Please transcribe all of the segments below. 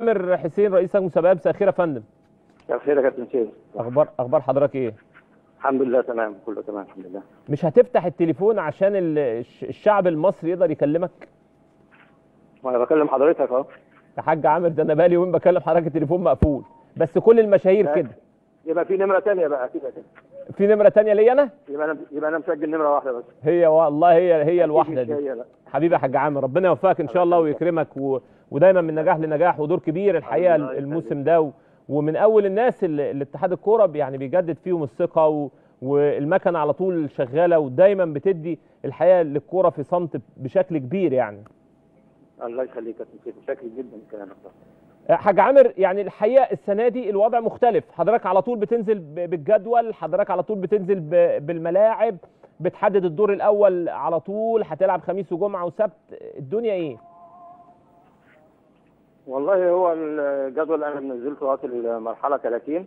عامر حسين رئيس لجنه مسابقات مساء الخير يا فندم مساء الخير يا كابتن سيد اخبار اخبار حضرتك ايه الحمد لله تمام كله تمام الحمد لله مش هتفتح التليفون عشان ال- الش- الشعب المصري يقدر يكلمك وانا بكلم حضرتك اهو يا حاج عامر ده انا بقالي يومين بكلم حضرتك التليفون مقفول بس كل المشاهير لا. كده يبقى في نمره ثانيه بقى كده كده في نمره تانية ليا انا يبقى انا يبقى انا مسجل نمره واحده بس هي والله هي هي الواحده مش دي هي لا حبيبي يا حاج عامر ربنا يوفقك ان شاء الله ويكرمك و... ودايما من نجاح لنجاح ودور كبير الحقيقه الله يخليك. الموسم ده و... ومن اول الناس اللي اللي اتحاد الكوره يعني بيجدد فيهم الثقه و... والمكنه على طول شغاله ودايما بتدي الحقيقه للكوره في صمت بشكل كبير يعني الله يخليك يا كابتن سيد شكرا جدا كلامك ده حاج عامر يعني الحقيقه السنه دي الوضع مختلف حضرتك على طول بتنزل ب- بالجدول حضرتك على طول بتنزل ب- بالملاعب بتحدد الدور الاول على طول هتلعب خميس وجمعه وسبت الدنيا ايه والله هو الجدول انا نزلته وقت المرحله 30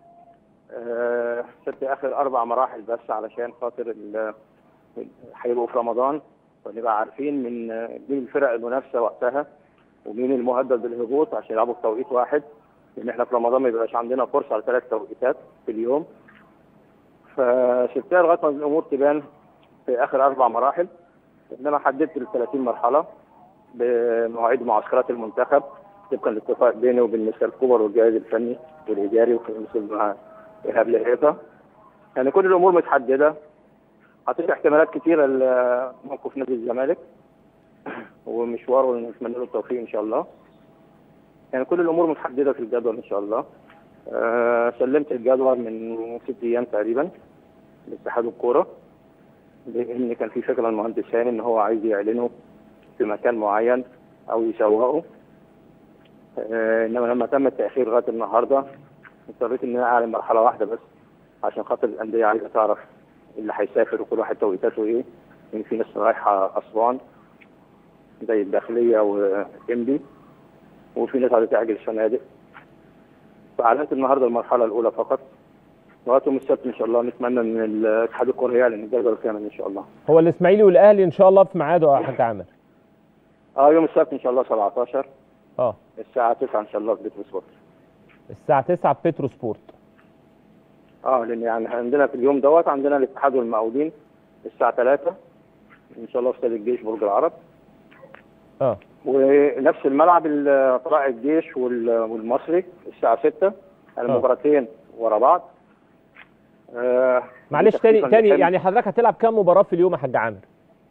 آه، سبت اخر اربع مراحل بس علشان خاطر ال- هيبقوا في رمضان ونبقى عارفين من مين الفرق المنافسه وقتها ومين المهدد بالهبوط عشان يلعبوا في توقيت واحد لان احنا في رمضان ما يبقاش عندنا فرصه على ثلاث توقيتات في اليوم فسبتها لغايه ما الامور تبان في اخر اربع مراحل انما حددت ال 30 مرحله بمواعيد معسكرات المنتخب طبقا للاتفاق بيني وبين مستر كوبر والجهاز الفني والاداري ومثل مع ايهاب لهيطه يعني كل الامور متحدده حطيت احتمالات كثيره لموقف نادي الزمالك ومشواره اللي نتمنى له التوفيق ان شاء الله يعني كل الامور متحدده في الجدول ان شاء الله آه سلمت الجدول من ست ايام تقريبا لاتحاد الكوره لان كان في فكره المهندس هاني ان هو عايز يعلنه في مكان معين او يسوقه آه انما لما تم التاخير لغايه النهارده اضطريت ان انا اعلن مرحله واحده بس عشان خاطر الانديه عايزه تعرف اللي هيسافر وكل واحد توقيتاته ايه يعني في ناس رايحه اسوان زي الداخليه وانبي وفي ناس عايزه تعجل الفنادق فاعلنت النهارده المرحله الاولى فقط لغايه يوم السبت ان شاء الله نتمنى ان الاتحاد الكوري يعلن الجدول كامل ان شاء الله هو الاسماعيلي والاهلي ان شاء الله في ميعاده يا حاج عامر اه يوم السبت ان شاء الله 17 اه الساعه 9 ان شاء الله في بيت سبورت الساعه 9 في بترو سبورت اه لان يعني عندنا في اليوم دوت عندنا الاتحاد والمقاولين الساعه 3 ان شاء الله في استاد الجيش برج العرب اه ونفس الملعب ال- طلائع الجيش وال- والمصري الساعه 6 المباراتين ورا بعض آه معلش دي تاني تخفيفاً تاني للحمل. يعني حضرتك هتلعب كام مباراه في اليوم يا حاج عامر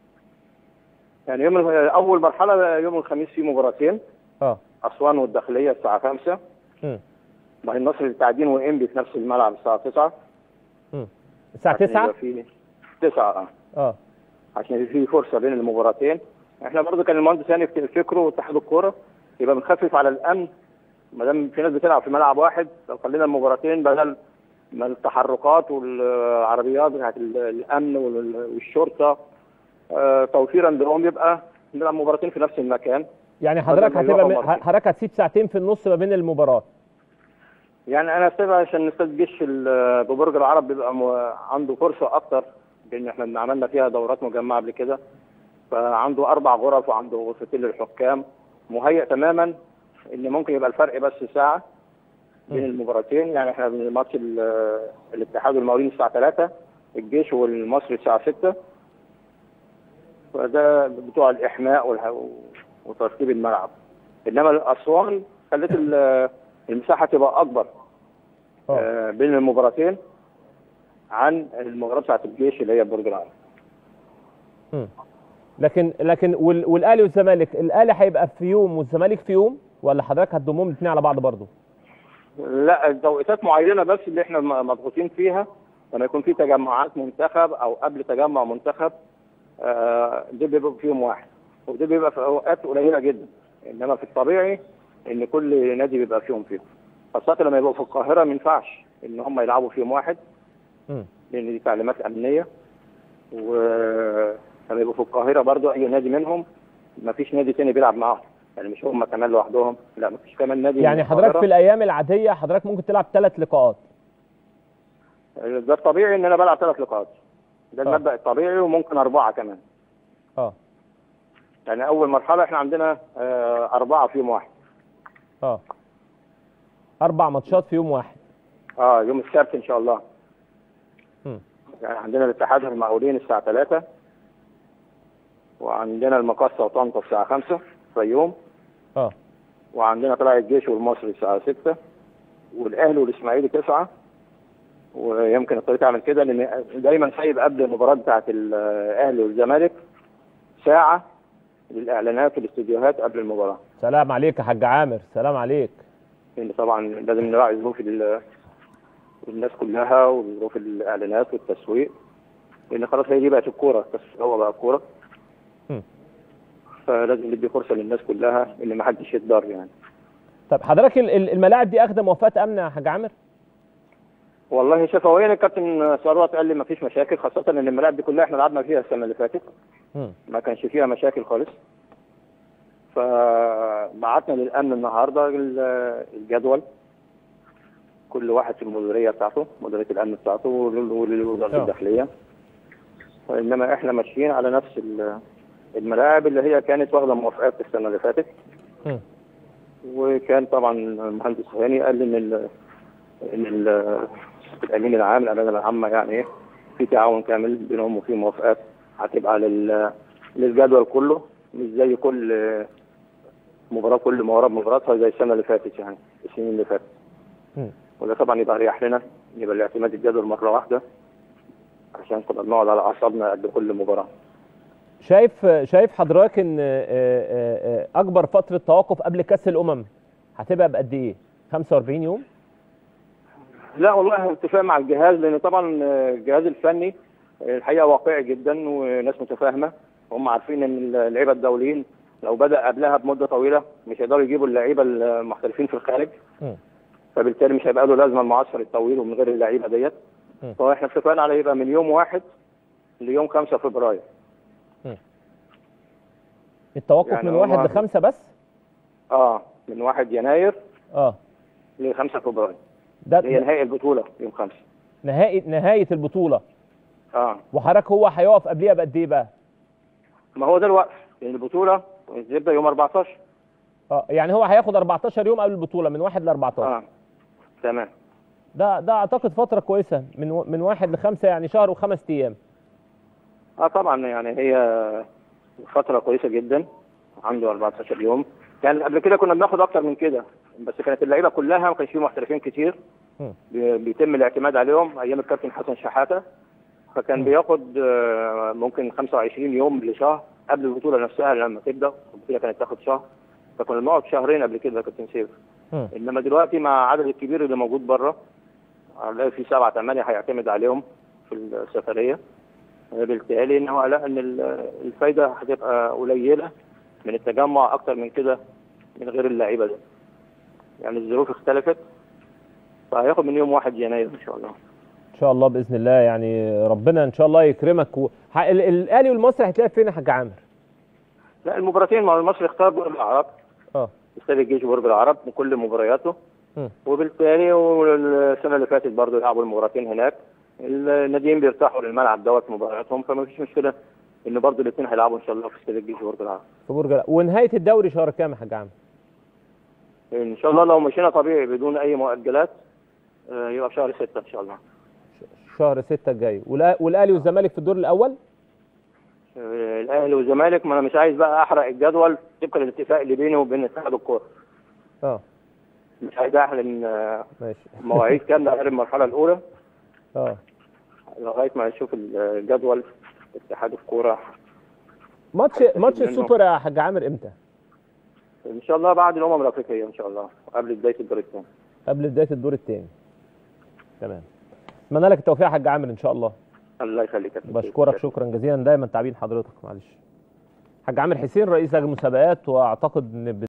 يعني يوم ال- اول مرحله يوم الخميس في مباراتين اه اسوان والداخليه الساعه 5 امم ما هي النصر للتعدين وانبي في نفس الملعب الساعه 9 امم الساعه عشان 9 يبقى في 9 اه اه عشان يبقى في فرصه بين المباراتين احنا برضو كان المهندس هاني في فكره واتحاد الكوره يبقى بنخفف على الامن ما دام في ناس بتلعب في ملعب واحد لو خلينا المباراتين بدل ما التحركات والعربيات بتاعت ال- الامن وال- والشرطه آه، توفيرا لهم يبقى نلعب مباراتين في نفس المكان يعني حضرتك ما هتبقى يروحوا م- مرتين. حضرتك هتسيب ساعتين في النص ما بين المباراه يعني انا سيبها عشان استاد الجيش ال- ببرج العرب بيبقى م- عنده فرصه اكتر لان احنا عملنا فيها دورات مجمعه قبل كده فعنده اربع غرف وعنده غرفتين للحكام مهيئ تماما ان ممكن يبقى الفرق بس ساعه بين مم. المباراتين يعني احنا ماتش ال- الاتحاد والمقاولين الساعه 3 الجيش والمصري الساعه 6 فده بتوع الاحماء والح- وترتيب الملعب انما الاسوان خلت ال- المساحه تبقى اكبر اه آه، بين المباراتين عن المباراه بتاعت الجيش اللي هي برج العرب مم. لكن لكن وال- والاهلي والزمالك الاهلي هيبقى في يوم والزمالك في يوم ولا حضرتك هتضمهم الاثنين على بعض برضه لا توقيتات معينه بس اللي احنا م- مضغوطين فيها لما يكون في تجمعات منتخب او قبل تجمع منتخب آه، دي بيبقى في يوم واحد ودي بيبقى في اوقات قليله جدا انما في الطبيعي ان كل نادي بيبقى فيهم فيهم خاصه لما يبقوا في القاهره ما ينفعش ان هم يلعبوا في يوم واحد مم. لان دي تعليمات امنيه ولما يبقوا في القاهره برضو اي نادي منهم ما فيش نادي تاني بيلعب معاهم يعني مش هم كمان لوحدهم لا ما فيش كمان نادي يعني من حضرتك القاهرة. في الايام العاديه حضرتك ممكن تلعب ثلاث لقاءات ده الطبيعي ان انا بلعب ثلاث لقاءات ده آه. المبدا الطبيعي وممكن اربعه كمان اه يعني اول مرحله احنا عندنا آه، اربعه في يوم واحد اه اربع ماتشات في يوم واحد اه يوم السبت ان شاء الله مم. يعني عندنا الاتحاد المقاولين الساعه 3 وعندنا المقصه وطنطا الساعه 5 في يوم اه وعندنا طلائع الجيش والمصري الساعه 6 والاهلي والاسماعيلي 9 ويمكن اضطريت اعمل كده لان دايما سايب قبل المباراه بتاعت الاهلي والزمالك ساعه للاعلانات في الاستديوهات قبل المباراه سلام عليك يا حاج عامر سلام عليك لان طبعا لازم نراعي ظروف ال- الناس كلها وظروف الاعلانات والتسويق لان خلاص هي دي بقت الكوره التسويق هو بقى الكوره مم. فلازم ندي فرصه للناس كلها ان ما حدش يتضر يعني طب حضرتك ال- ال- الملاعب دي اخده موافقه امن يا حاج عامر والله شفويا الكابتن ثروت قال لي ما فيش مشاكل خاصه ان الملاعب دي كلها احنا لعبنا فيها السنه اللي فاتت مم. ما كانش فيها مشاكل خالص فبعتنا للامن النهارده ال- الجدول كل واحد في المديريه بتاعته مديريه الامن بتاعته ولل- وللوزاره آه. الداخليه انما احنا ماشيين على نفس ال- الملاعب اللي هي كانت واخده موافقات السنه اللي فاتت مم. وكان طبعا المهندس هاني قال ان ال ان ال- الامين العام الامانه العامه يعني ايه في تعاون كامل بينهم وفي موافقات هتبقى لل للجدول كله مش زي كل مباراه كل مباراه بمباراتها زي السنه اللي فاتت يعني السنين اللي فاتت مم. وده طبعا يبقى اريح لنا يبقى الاعتماد الجدول مره واحده عشان كنا بنقعد على اعصابنا قد كل مباراه شايف شايف حضرتك ان آه، آه، آه، اكبر فتره توقف قبل كاس الامم هتبقى بقد ايه 45 يوم لا والله اتفاق مع الجهاز لان طبعا الجهاز الفني الحقيقه واقعي جدا وناس متفاهمه هم عارفين ان اللعيبه الدوليين لو بدا قبلها بمده طويله مش هيقدروا يجيبوا اللعيبه المحترفين في الخارج مم. فبالتالي مش هيبقى له لازمه المعسكر الطويل ومن غير اللعيبه ديت مم. فاحنا اتفقنا على يبقى من يوم واحد ليوم 5 فبراير التوقف يعني من هو- واحد لخمسة بس اه من 1 يناير اه ل 5 فبراير ده, هي ده نهائي البطوله يوم 5 نهائي نهايه البطوله اه وحضرتك هو هيقف قبليها بقد ايه بقى ما هو ده الوقت لان البطوله تبدا يوم 14 اه يعني هو هياخد 14 يوم قبل البطوله من واحد ل 14 اه تمام ده ده اعتقد فتره كويسه من و- من واحد لخمسه يعني شهر وخمس ايام اه طبعا يعني هي فترة كويسة جدا عنده 14 يوم يعني قبل كده كنا بناخد اكتر من كده بس كانت اللعيبة كلها ما كانش فيه محترفين كتير مم. بي- بيتم الاعتماد عليهم ايام الكابتن حسن شحاتة فكان مم. بياخد آه، ممكن 25 يوم لشهر قبل البطولة نفسها لما تبدا البطولة كانت تاخد شهر فكنا بنقعد شهرين قبل كده يا كابتن سيف مم. انما دلوقتي مع العدد الكبير اللي موجود بره هنلاقي في سبعة ثمانية هيعتمد عليهم في السفرية بالتالي ان هو لا ان ال- الفايدة هتبقى قليلة من التجمع اكتر من كده من غير اللعيبة دي يعني الظروف اختلفت فهياخد من يوم واحد يناير ان شاء الله ان شاء الله باذن الله يعني ربنا ان شاء الله يكرمك و... ح- ال- الاهلي والمصري هتلاقي فين يا حاج عامر لا المباراتين مع المصري اختار برج العرب اه استاد الجيش برج العرب من كل مبارياته مم. وبالتالي والسنه اللي فاتت برضه لعبوا المباراتين هناك الناديين بيرتاحوا للملعب دوت في مبارياتهم فما فيش مشكله ان برضه الاثنين هيلعبوا ان شاء الله في استاد الجيش برج العرب في برج الع- ونهايه الدوري شهر كام يا حاج عامر ان شاء الله لو مشينا طبيعي بدون اي مؤجلات آه، يبقى في شهر 6 ان شاء الله شهر 6 الجاي والأ- والاهلي والزمالك في الدور الاول آه، الاهلي والزمالك ما انا مش عايز بقى احرق الجدول طبقا للاتفاق اللي بيني وبين اتحاد الكوره اه مش عايز اعلن آه، ماشي مواعيد كامله غير المرحله الاولى اه لغايه ما نشوف الجدول اتحاد الكوره ماتش ماتش منه. السوبر يا حاج عامر امتى ان شاء الله بعد الامم الافريقيه ان شاء الله قبل بدايه الدور الثاني قبل بدايه الدور الثاني تمام اتمنى لك التوفيق يا حاج عامر ان شاء الله الله يخليك يا كابتن. بشكرك شكرا جزيلا دايما تعبين حضرتك معلش حاج عامر حسين رئيس لجنه المسابقات واعتقد ان